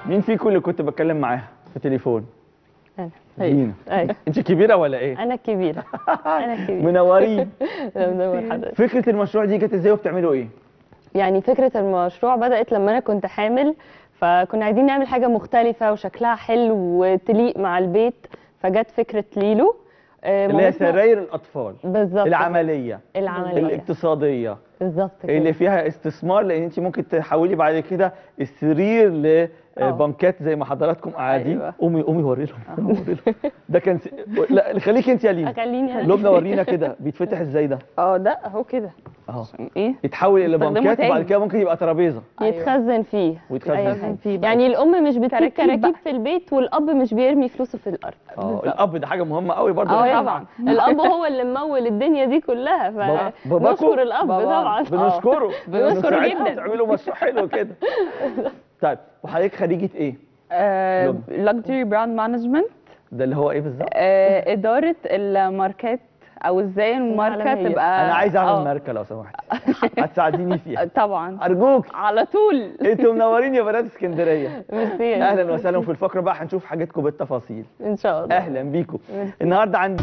مين فيكم اللي كنت بتكلم معاها في تليفون انا دينا ايوه انت كبيره ولا ايه انا الكبيره انا الكبيره منورين منور حضرتك فكره المشروع دي جت ازاي وبتعملوا ايه يعني فكره المشروع بدات لما انا كنت حامل فكنا عايزين نعمل حاجه مختلفه وشكلها حلو وتليق مع البيت فجت فكره ليلو آه، اللي هي مامتنا- سراير الاطفال بالظبط العمليه العمليه الاقتصاديه بالظبط كده اللي فيها استثمار لان انت ممكن تحولي بعد كده السرير لبنكات زي ما حضراتكم قاعدين أيوة. قومي قومي وري لهم قومي وري لهم ده كان س... لا خليكي انت يا لينا خليني لبنى ورينا كده بيتفتح ازاي ده اه ده اهو كده اهو ايه يتحول الى استخدمه بنكات تاني. وبعد كده ممكن يبقى ترابيزه يتخزن فيه ويتخزن أي فيه. حاجة. فيه بقى. يعني الام مش بتركب تركيب كراكيب بقى. في البيت والاب مش بيرمي فلوسه في الارض اه الاب ده حاجه مهمه قوي برضه اه لازم- طبعا الاب هو اللي ممول الدنيا دي كلها بابا- باباكو؟ فنشكر الاب بابا. طبعا بنشكره بنشكره بنساعدكم جدا. تعملوا مشروع حلو كده طيب وحضرتك خريجه ايه لبنى. لكجري براند مانجمنت ده اللي هو ايه بالظبط اداره الماركات او ازاي الماركه العالمية. تبقى انا عايز اعمل آه، ماركه لو سمحت هتساعديني فيها طبعا ارجوك على طول انتوا منورين يا بنات اسكندريه ميرسي يا اهلا وسهلا في الفقره بقى هنشوف حاجاتكم بالتفاصيل ان شاء الله اهلا بيكم النهارده عندي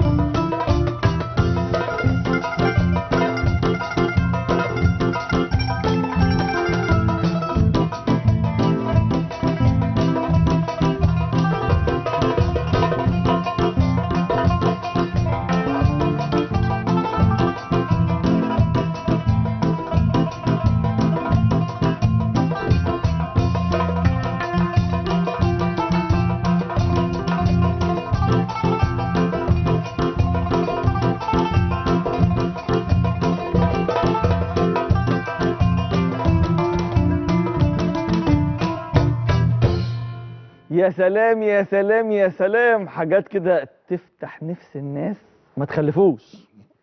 يا سلام يا سلام يا سلام حاجات كده تفتح نفس الناس ما تخلفوش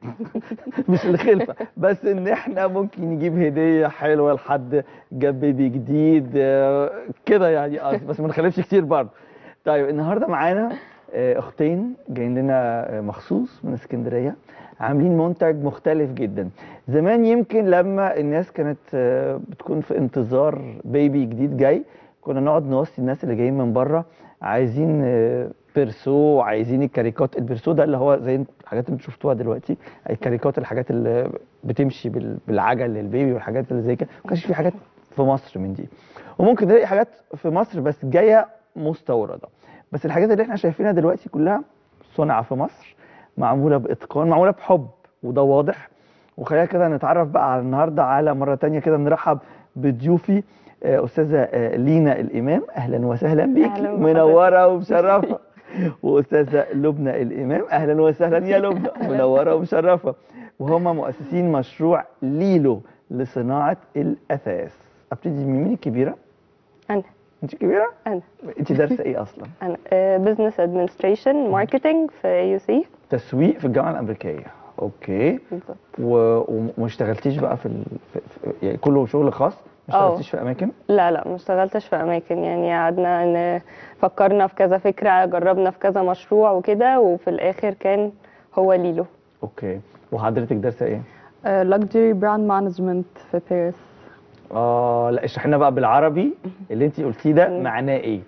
مش الخلفه بس ان احنا ممكن نجيب هديه حلوه لحد جاب بيبي جديد آه، كده يعني قصدي بس ما نخلفش كتير برضه طيب النهارده معانا آه، اختين جايين لنا آه، مخصوص من اسكندريه عاملين منتج مختلف جدا زمان يمكن لما الناس كانت آه، بتكون في انتظار بيبي جديد جاي كنا نقعد نوصي الناس اللي جايين من بره عايزين آه، بيرسو عايزين الكاريكات البيرسو ده اللي هو زي الحاجات اللي انتوا شفتوها دلوقتي الكاريكات الحاجات اللي بتمشي بال- بالعجل للبيبي والحاجات اللي زي كده ما كانش في حاجات في مصر من دي وممكن نلاقي حاجات في مصر بس جايه مستورده بس الحاجات اللي احنا شايفينها دلوقتي كلها صنع في مصر معموله باتقان معموله بحب وده واضح وخلينا كده نتعرف بقى على النهارده على مره تانية كده نرحب بضيوفي آه، استاذه آه، لينا الامام اهلا وسهلا بيكي أهلاً بحضرتك. منوره ومشرفه واستاذه لبنى الامام اهلا وسهلا يا لبنى منوره ومشرفه وهما مؤسسين مشروع ليلو لصناعه الاثاث ابتدي من مين الكبيره انا انت كبيره انا انت دارسه ايه اصلا انا بزنس ادمنستريشن ماركتنج في يو سي تسويق في الجامعه الامريكيه اوكي بالظبط و- وما اشتغلتيش بقى في, ال... في... في... يعني كله شغل خاص ما اه. اشتغلتيش في اماكن لا لا ما اشتغلتش في اماكن يعني قعدنا ن- فكرنا في كذا فكره جربنا في كذا مشروع وكده وفي الاخر كان هو ليلو اوكي وحضرتك دارسه ايه لكجري براند مانجمنت في باريس اه لا اشرح لنا بقى بالعربي اللي انت قلتيه ده معناه ايه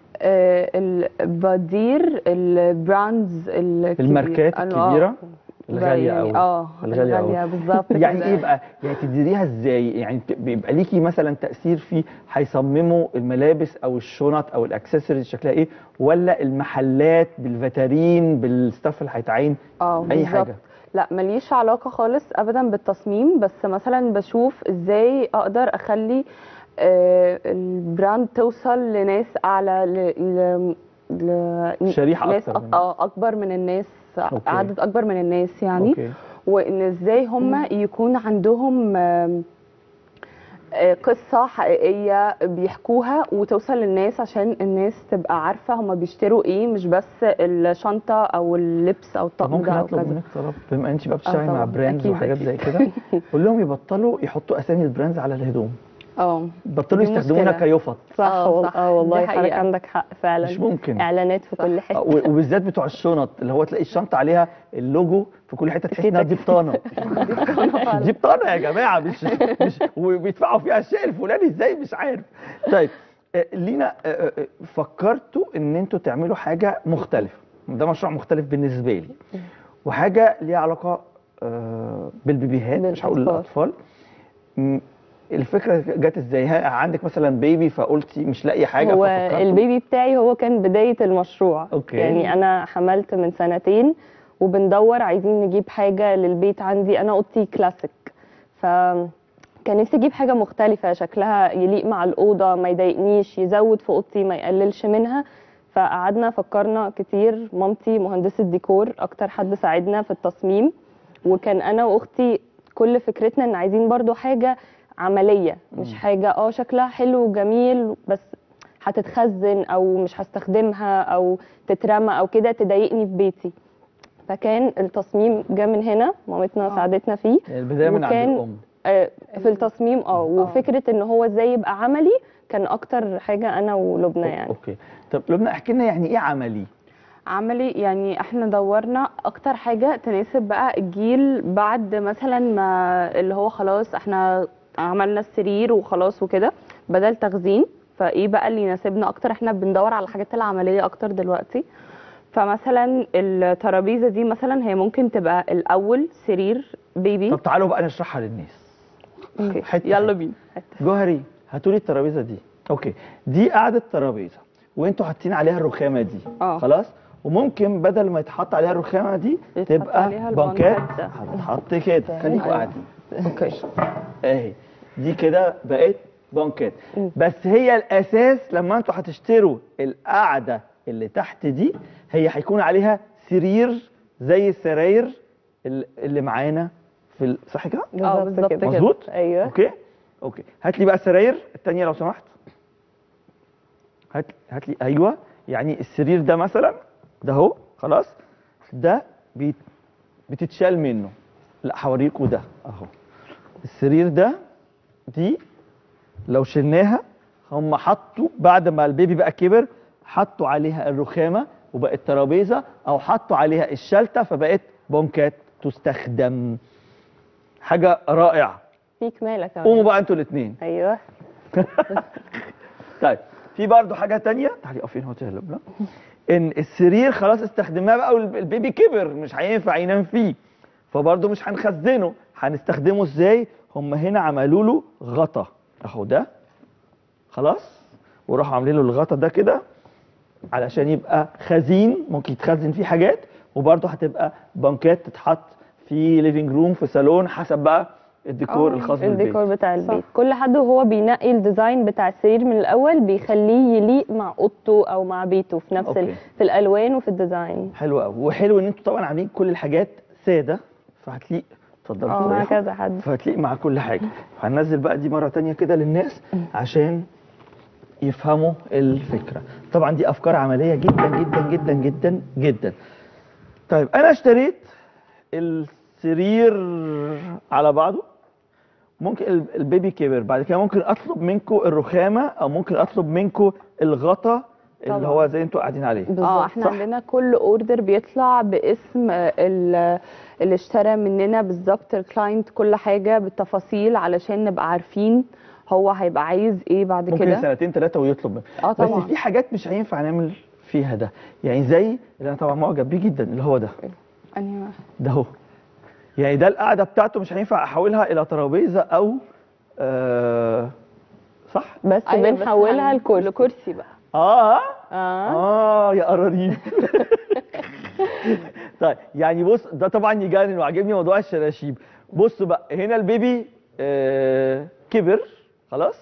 بدير البراندز الكبير الماركات أنا- الكبيره الغاليه يعني قوي اه الغاليه قوي الغاليه بالظبط يعني كده. ايه بقى يعني تديريها ازاي يعني بت- بيبقى ليكي مثلا تاثير في هيصمموا الملابس او الشنط او الاكسسوارز شكلها ايه ولا المحلات بالفترين بالستاف اللي هيتعين اه اي بالظبط. حاجه لا ماليش علاقة خالص أبدا بالتصميم بس مثلا بشوف إزاي أقدر أخلي آه، البراند توصل لناس أعلى ل... ل... ل... شريحة ناس أكتر أك- من- اه أكبر من الناس أوكي. عدد أكبر من الناس يعني اوكي وإن إزاي هم يكون عندهم آم، آه، قصة حقيقية بيحكوها وتوصل للناس عشان الناس تبقى عارفة هم بيشتروا ايه مش بس الشنطة او اللبس او طب الطقم ممكن ده او اطلب كذا منك طلب بما انت بقى بتشتغلي مع طبعاً. براندز أكيد، وحاجات أكيد. زي كده قول لهم يبطلوا يحطوا اسامي البراندز على الهدوم اه بطلوا دي يستخدمونا مشكلة. كيفط صح اه وال- صح، اه والله دي حضرتك حقيقة. عندك حق فعلا مش ممكن اعلانات في كل آه، حته و- وبالذات بتوع الشنط اللي هو تلاقي الشنطه عليها اللوجو في كل حته تحس انها دي بطانه دي بطانه يا جماعه مش مش وبيدفعوا فيها الشيء الفلاني ازاي مش عارف طيب آه، لينا آه، آه، فكرتوا ان انتوا تعملوا حاجه مختلفه ده مشروع مختلف بالنسبه لي وحاجه ليها علاقه آه، بالبيبيهات مش هقول بالأطفال. الاطفال م، الفكره جت ازاي ها، عندك مثلا بيبي فقلتي مش لاقي حاجه هو ففكرتوا- البيبي بتاعي هو كان بداية المشروع أوكي. يعني أنا حملت من سنتين وبندور عايزين نجيب حاجة للبيت عندي أنا أوضتي كلاسيك فكان نفسي أجيب حاجة مختلفة شكلها يليق مع الأوضة ما يضايقنيش يزود في أوضتي ما يقللش منها فقعدنا فكرنا كتير مامتي مهندسة ديكور أكتر حد ساعدنا في التصميم وكان أنا وأختي كل فكرتنا إن عايزين برضو حاجة عملية مش حاجة اه شكلها حلو وجميل بس هتتخزن او مش هستخدمها او تترمى او كده تضايقني في بيتي فكان التصميم جه من هنا مامتنا آه. ساعدتنا فيه يعني البدايه من عند وكان- الام آه، في التصميم اه وفكره ان هو ازاي يبقى عملي كان اكتر حاجه انا ولبنى يعني اوكي طب لبنى احكي لنا يعني ايه عملي عملي يعني احنا دورنا اكتر حاجه تناسب بقى الجيل بعد مثلا ما اللي هو خلاص احنا عملنا السرير وخلاص وكده بدل تخزين فايه بقى اللي يناسبنا اكتر احنا بندور على الحاجات العمليه اكتر دلوقتي فمثلا الترابيزه دي مثلا هي ممكن تبقى الاول سرير بيبي طب تعالوا بقى نشرحها للناس أوكي. حتة يلا حتة. بينا جوهري هاتوا لي الترابيزه دي اوكي دي قاعده ترابيزه وانتوا حاطين عليها الرخامه دي اه. خلاص وممكن بدل ما يتحط عليها الرخامه دي يتحط تبقى عليها بانكات البانكات ده. هتتحط كده خليكوا أيوة. قاعدين اوكي اهي دي كده بقت بانكات بس هي الاساس لما انتوا هتشتروا القعده اللي تحت دي هي هيكون عليها سرير زي السراير ال- اللي معانا في ال- صح كده اه بالظبط كده مظبوط ايوه اوكي اوكي هات لي بقى السراير الثانيه لو سمحت هات هات لي ايوه يعني السرير ده مثلا ده اهو خلاص ده بيت بتتشال منه لا هوريكوا ده اهو السرير ده دي لو شلناها هم حطوا بعد ما البيبي بقى كبر حطوا عليها الرخامه وبقت ترابيزه او حطوا عليها الشلته فبقت بونكات تستخدم حاجه رائعه في كماله كمان قوموا بقى انتوا الاثنين ايوه طيب في برضو حاجه تانية تعالي اقفين هو تهلب لا ان السرير خلاص استخدمناه بقى والبيبي كبر مش هينفع ينام فيه فبرضو مش هنخزنه هنستخدمه ازاي هم هنا عملوا له غطا اهو ده خلاص وراحوا عاملين له الغطا ده كده علشان يبقى خزين ممكن يتخزن فيه حاجات وبرضه هتبقى بانكات تتحط في ليفينج روم في صالون حسب بقى الديكور اه، الخاص بالبيت الديكور بتاع صح. البيت كل حد وهو بينقي الديزاين بتاع السرير من الاول بيخليه يليق مع اوضته او مع بيته في نفس ال... أوكي. في الالوان وفي الديزاين حلو قوي وحلو ان انتوا طبعا عاملين كل الحاجات ساده فهتليق اتفضلوا اه مع استريحوا. كذا حد فهتليق مع كل حاجه هننزل بقى دي مره تانية كده للناس عشان يفهموا الفكره طبعا دي افكار عمليه جدا جدا جدا جدا جدا طيب انا اشتريت السرير على بعضه ممكن ال- البيبي كبر بعد كده ممكن اطلب منكم الرخامه او ممكن اطلب منكم الغطا اللي طبعاً. هو زي انتوا قاعدين عليه اه احنا صح. عندنا كل اوردر بيطلع باسم آه، ال- اللي اشترى مننا بالظبط الكلاينت كل حاجه بالتفاصيل علشان نبقى عارفين هو هيبقى عايز ايه بعد ممكن كده سنتين ثلاثه ويطلب منك اه بس طبعا في حاجات مش هينفع نعمل فيها ده يعني زي اللي انا طبعا معجب بيه جدا اللي هو ده أنهي واحد؟ ده هو يعني ده القعده بتاعته مش هينفع احولها الى ترابيزه او آه صح بس أيوة، بس بنحولها هن- لكرسي لكرسي بقى اه اه اه يا قراريب طيب يعني بص ده طبعا يجنن وعجبني موضوع الشراشيب بص بقى هنا البيبي آه كبر خلاص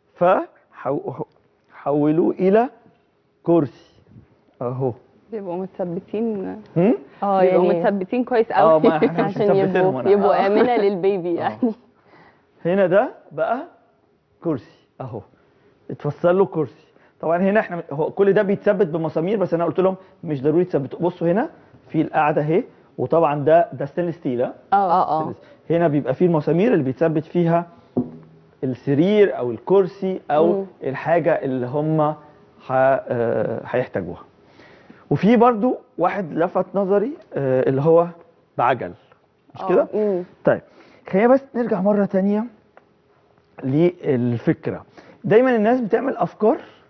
فحولوه الى كرسي اهو بيبقوا متثبتين هم؟ اه بيبقوا يعني متثبتين كويس اه قوي ما احنا مش عشان مثبتينهم يبقوا أنا. يبقوا آه. امنه للبيبي يعني هنا ده بقى كرسي اهو اتفصل له كرسي طبعا هنا احنا هو كل ده بيتثبت بمسامير بس انا قلت لهم مش ضروري تثبتوا بصوا هنا في القعده اهي وطبعا ده ده ستانلس ستيل ها؟ اه اه هنا بيبقى فيه المسامير اللي بيتثبت فيها السرير او الكرسي او مم. الحاجه اللي هم ه- آه، هيحتاجوها وفي برضو واحد لفت نظري آه، اللي هو بعجل مش آه. كده مم. طيب خلينا بس نرجع مرة تانية للفكرة دايما الناس بتعمل أفكار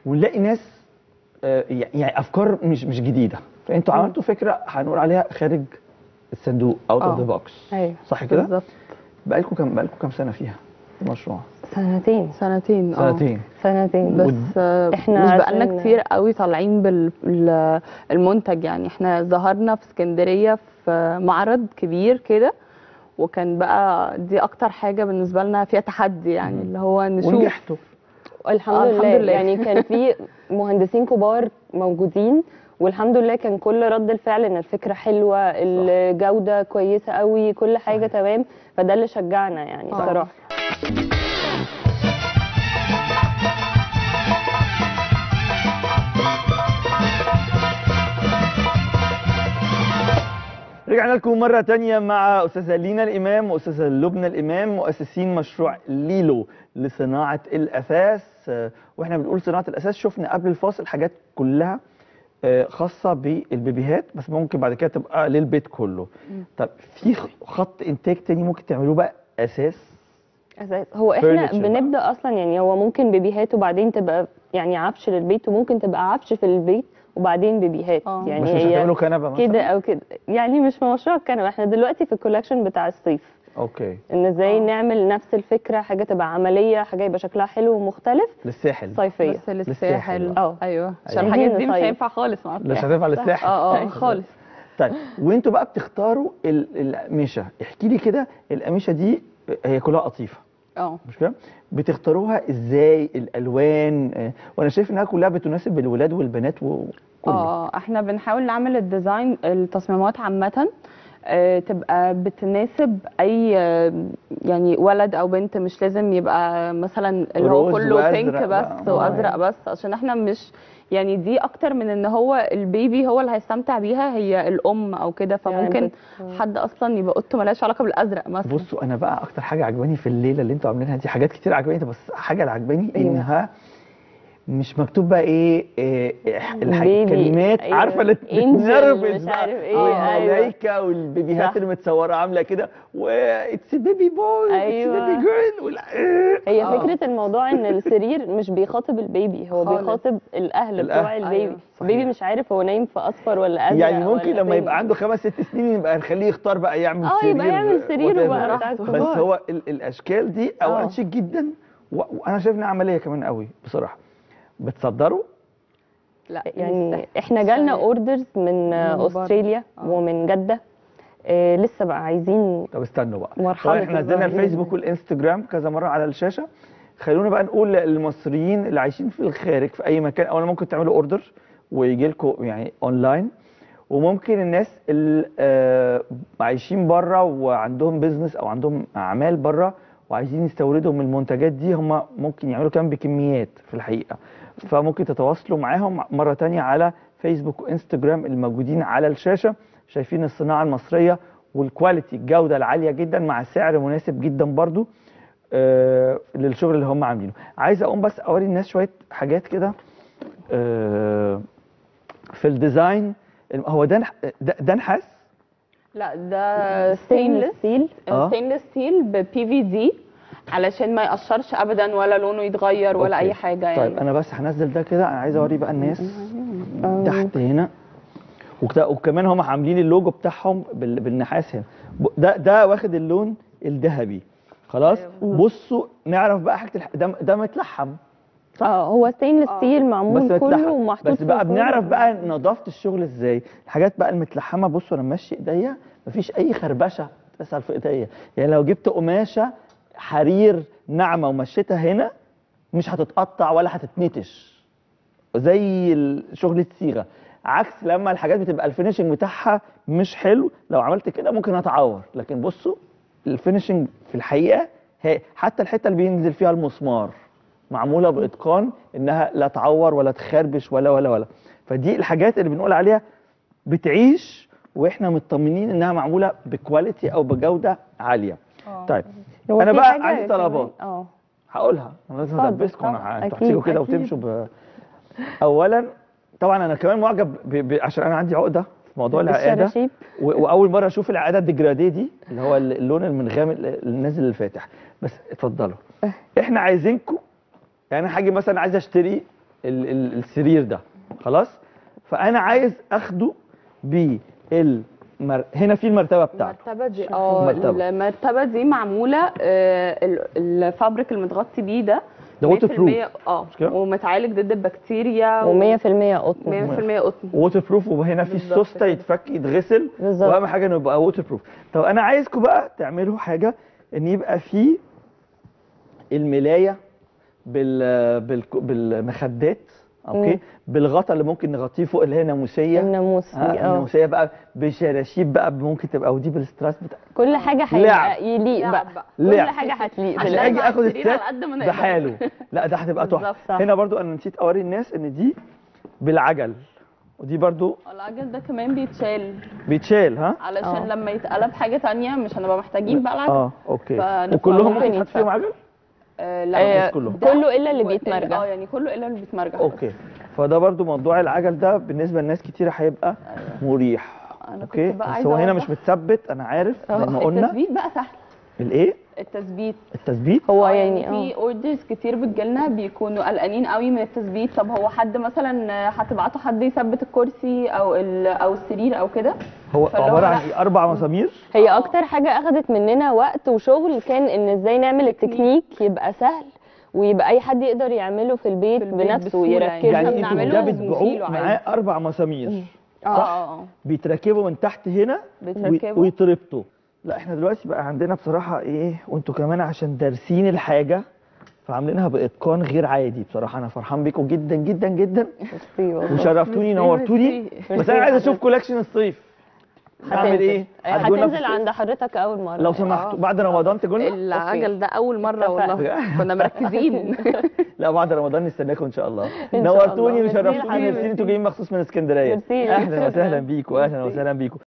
ونلاقي ناس آه، يعني افكار مش مش جديده فانتوا عملتوا فكره هنقول عليها خارج الصندوق اوت اوف آه. ذا بوكس ايوه صح كده بالظبط بقالكم كام بقالكم كام سنه فيها المشروع سنتين سنتين اه سنتين سنتين بس ود- آه، إحنا مش بقالنا عشان- كتير قوي طالعين بالمنتج يعني احنا ظهرنا في اسكندريه في معرض كبير كده وكان بقى دي اكتر حاجه بالنسبه لنا فيها تحدي يعني مم. اللي هو نشوف ونجحتوا الحمد, آه، لله. الحمد لله. يعني كان في مهندسين كبار موجودين والحمد لله كان كل رد الفعل ان الفكره حلوه الجوده كويسه قوي كل حاجه صحيح. تمام فده اللي شجعنا يعني آه. صراحه رجعنا لكم مرة تانية مع أستاذة لينا الإمام وأستاذة لبنى الإمام مؤسسين مشروع ليلو لصناعة الأثاث آه، وإحنا بنقول صناعة الأثاث شفنا قبل الفاصل حاجات كلها آه، خاصة بالبيبيهات بس ممكن بعد كده تبقى للبيت كله طب في خ- خط إنتاج تاني ممكن تعملوه بقى أساس أساس هو احنا Furniture بقى. بنبدا اصلا يعني هو ممكن بيبيهات وبعدين تبقى يعني عفش للبيت وممكن تبقى عفش في البيت وبعدين بيبيهات آه. يعني بس مش هي هتعملوا كنبة مثلا كده او كده يعني مش في مشروع الكنبه احنا دلوقتي في الكولكشن بتاع الصيف أوكي ان ازاي آه. نعمل نفس الفكره حاجه تبقى عمليه حاجه يبقى شكلها حلو ومختلف للساحل صيفيه بس للساحل للساحل بقى. اه ايوه عشان أيوة. الحاجات دي مش عايزين هينفع خالص مع مش الساحل هتنفع للساحل اه اه خالص طيب وانتوا بقى بتختاروا ال- الأقمشة احكي لي كده الأقمشة دي هي كلها قطيفة اه مش فاهم بتختاروها ازاي الالوان آه، وانا شايف انها كلها بتناسب الولاد والبنات وكله اه احنا بنحاول نعمل الديزاين التصميمات عامة آه، تبقى بتناسب اي آه، يعني ولد او بنت مش لازم يبقى مثلا اللي هو روز كله وأزرق بينك بقى. بس آه. وازرق بس عشان احنا مش يعني دي اكتر من ان هو البيبي هو اللي هيستمتع بيها هي الام او كده فممكن يعني حد اصلا يبقى اوضته ملهاش علاقه بالازرق مثلا بصوا انا بقى اكتر حاجه عجباني في الليله اللي انتوا عاملينها دي حاجات كتير عجباني بس حاجه اللي عجباني أيوة. انها مش مكتوب بقى ايه, إيه الح- بيبي. الكلمات أيوة. عارفه اللي إنجل، بتنرفز مش بقى عارف إيه، أيوة. والملايكه والبيبيهات صح. اللي متصوره عامله كده واتس بيبي بوي اتس أيوة. بيبي جيرل هي آه. فكره الموضوع ان السرير مش بيخاطب البيبي هو خالص. بيخاطب الاهل الأهل. بتوع البيبي أيوة. البيبي صحيح. مش عارف هو نايم في اصفر ولا ازرق يعني ممكن ولا لما فين. يبقى عنده خمس ست سنين يبقى نخليه يختار بقى يعمل اه سرير يبقى يعمل سرير whatever. وبقى بتاع بس الكبار هو ال- الاشكال دي اولا آه. شيك جدا و- وانا شايف انها عمليه كمان قوي بصراحه بتصدروا لا يعني لسه. احنا جالنا لسه. اوردرز من آه، من بره. استراليا آه. ومن جده آه لسه بقى عايزين طب استنوا بقى مرحلة طبعا احنا نزلنا الظاهرين. الفيسبوك والانستجرام كذا مره على الشاشه خلونا بقى نقول للمصريين اللي عايشين في الخارج في اي مكان اولا ممكن تعملوا اوردر ويجي لكم يعني اونلاين وممكن الناس اللي آه، عايشين بره وعندهم بيزنس او عندهم اعمال بره وعايزين يستوردوا من المنتجات دي هم ممكن يعملوا كمان بكميات في الحقيقه فممكن تتواصلوا معاهم مره تانية على فيسبوك وانستجرام الموجودين على الشاشه شايفين الصناعه المصريه والكواليتي الجوده العاليه جدا مع سعر مناسب جدا برضو آه للشغل اللي هم عاملينه عايز اقوم بس اوري الناس شويه حاجات كده آه في الديزاين هو ده نح- ده, ده نحاس لا ده ستينلس ستينلس ستيل آه. ستينلس ستيل ببي في دي علشان ما يقشرش ابدا ولا لونه يتغير ولا أوكي. اي حاجه يعني طيب انا بس هنزل ده كده انا عايز اوري بقى الناس تحت هنا وكده- وكمان هم عاملين اللوجو بتاعهم بال- بالنحاس هنا ب- ده ده واخد اللون الذهبي خلاص أيوة. بصوا نعرف بقى حاجه الح... ده ده متلحم اه هو ستينلس آه. ستيل بس معمول كله متلحم ومحطوط بس في بقى الفرن. بنعرف بقى نظافه الشغل ازاي الحاجات بقى المتلحمه بصوا انا ماشي ايديا مفيش اي خربشه تسال في ايديا يعني لو جبت قماشه حرير ناعمه ومشيتها هنا مش هتتقطع ولا هتتنتش زي ال- شغل الصيغه عكس لما الحاجات بتبقى الفينشنج بتاعها مش حلو لو عملت كده ممكن اتعور لكن بصوا الفينشنج في الحقيقه هي حتى الحته اللي بينزل فيها المسمار معموله باتقان انها لا تعور ولا تخربش ولا ولا ولا فدي الحاجات اللي بنقول عليها بتعيش واحنا مطمنين انها معموله بكواليتي او بجوده عاليه طيب هو انا في بقى حاجة عندي كمان- طلبات اه هقولها انا لازم اتفضل ادبسكم طبعا. انا انتوا أكيد، هتيجوا كده أكيد. وتمشوا ب... اولا طبعا انا كمان معجب ب... ب... عشان انا عندي عقده في موضوع العقاده الشراشيب و... واول مره اشوف العقاده الديجرادي دي اللي هو اللون المنغمق النازل الفاتح بس اتفضلوا احنا عايزينكم يعني انا هاجي مثلا عايز اشتري ال ال السرير ده خلاص فانا عايز اخده بالمر... هنا في المرتبه بتاعته المرتبه دي اه المرتبة. المرتبه دي معموله آه، ال- الفابريك المتغطي بيه ده ده ووتر 100% بروف اه مش كده؟ ومتعالج ضد البكتيريا و100% قطن 100% قطن ووتر بروف وهنا في بالظبط السوسته كده. يتفك يتغسل بالظبط. واهم حاجه انه يبقى ووتر بروف طب انا عايزكم بقى تعملوا حاجه ان يبقى في الملايه بال بال بالمخدات اوكي مم. بالغطا اللي ممكن نغطيه فوق اللي هي ناموسيه الناموس ها، دي اه الناموسيه بقى بشراشيب بقى ممكن تبقى ودي بالستراس بتاع كل حاجه لعب. هيبقى يليق لعب بقى بقى. كل لعب. حاجه هتليق عشان بالأكل. اجي اخد السرير الست على قد ما نقدر. بحاله لا ده هتبقى تحفه بالظبط، صح. هنا برضو انا نسيت اوري الناس ان دي بالعجل ودي برضو العجل ده كمان بيتشال بيتشال ها علشان آه. لما يتقلب حاجه تانية مش هنبقى محتاجين بقى العجل اه اوكي فنبقى وكلهم ممكن ممكن يتحط فيهم عجل آه آه، مش كلهم. ده كله الا اللي و- بيتمرجح اه يعني كله الا اللي بيتمرجح اوكي فده برضو موضوع العجل ده بالنسبه لناس كتير هيبقى مريح انا اوكي كنت بقى بس عايزه هو هنا أوضح. مش متثبت انا عارف زي ما قلنا التثبيت بقى سهل الايه التثبيت التثبيت هو آه، يعني في اه اوردرز كتير بتجيلنا بيكونوا قلقانين قوي من التثبيت طب هو حد مثلا آه، هتبعتوا حد يثبت الكرسي او ال- او السرير او كده هو فاللي هو عباره عن لا. إيه؟ اربع مسامير هي آه. اكتر حاجه اخدت مننا وقت وشغل كان ان ازاي نعمل التكنيك يبقى سهل ويبقى اي حد يقدر يعمله في البيت, في البيت بنفسه بسهولة يعني. ويركبه يعني إحنا انتوا بنعمله ده وبنشيله بتبيعوه عادي. معاه اربع مسامير اه صح اه اه بيتركبوا من تحت هنا وي- بتركبه ويتربطوا لا احنا دلوقتي بقى عندنا بصراحه ايه وانتوا كمان عشان دارسين الحاجه فعاملينها باتقان غير عادي بصراحه انا فرحان بيكم جدا جدا جدا ميرسي والله. وشرفتوني ميرسي، نورتوني ميرسي. بس انا عايز اشوف كولكشن الصيف نعمل ايه هتجولنا في هتنزل الصيف؟ عند حضرتك اول مره لو سمحتوا بعد رمضان تجولنا العجل ده اول مره والله اتفقنا. كنا مركزين لا بعد رمضان نستناكم ان شاء الله شاء نورتوني الله. ميرسي وشرفتوني لحضرتك. ميرسي انتوا جايين مخصوص من اسكندريه ميرسي. اهلا وسهلا شكراً. بيكم اهلا وسهلا بيكم